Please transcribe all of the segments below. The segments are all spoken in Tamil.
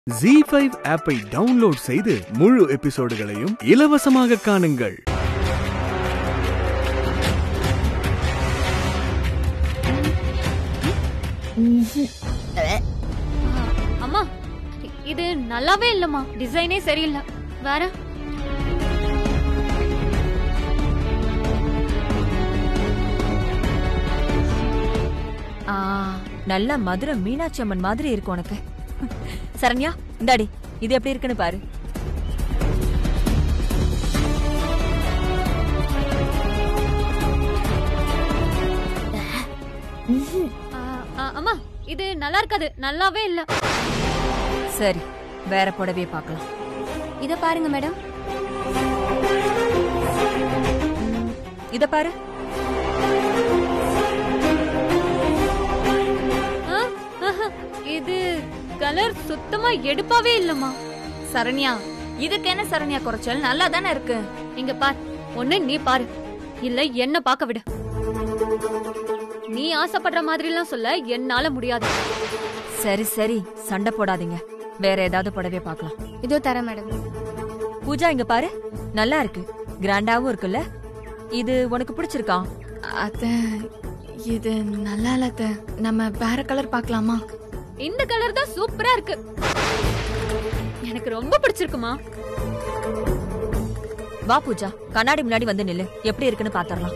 ஜி ஃபைவ் ஆப்பை டவுன்லோட் செய்து முழு எபிசோடுகளையும் இலவசமாக காணுங்கள் அம்மா இ- இது நல்லாவே இல்லம்மா டிசைனே சரியில்லை வேற ஆ நல்ல மதுரை மீனாட்சி அம்மன் மாதிரி இருக்கு உனக்கு சரண்யா இந்தாடி இது எப்படி இருக்குன்னு பாரு ஆ, ஆ, அம்மா இது நல்லா இருக்காது நல்லாவே இல்ல சரி வேற புடவைய பார்க்கலாம் இத பாருங்க மேடம் இத பாரு இது கலர் சுத்தமா எடுப்பாவே இல்லம்மா சரண்யா இதுக்கு என்ன சரண்யா குறைச்சல் நல்லா தானே இருக்கு இங்க பார் ஒண்ணு நீ பாரு இல்ல என்ன பார்க்க விடு நீ ஆசைப்படுற மாதிரி எல்லாம் சொல்ல என்னால முடியாது சரி சரி சண்டை போடாதீங்க வேற ஏதாவது புடவைய பார்க்கலாம் இதோ தரேன் மேடம் பூஜா இங்க பாரு நல்லா இருக்கு கிராண்டாவும் இருக்குல்ல இது உனக்கு பிடிச்சிருக்கா அத்த இது நல்லா இல்ல அத்த நம்ம வேற கலர் பார்க்கலாமா இந்த கலர் தான் சூப்பரா இருக்கு எனக்கு ரொம்ப பிடிச்சிருக்குமா வா பூஜா கண்ணாடி முன்னாடி வந்து நில்லு எப்படி இருக்குன்னு பாத்திரலாம்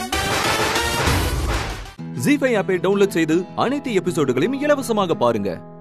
ஜி ஃபைவ் ஆப்பை டவுன்லோட் செய்து அனைத்து எபிசோடுகளையும் இலவசமாக பாருங்க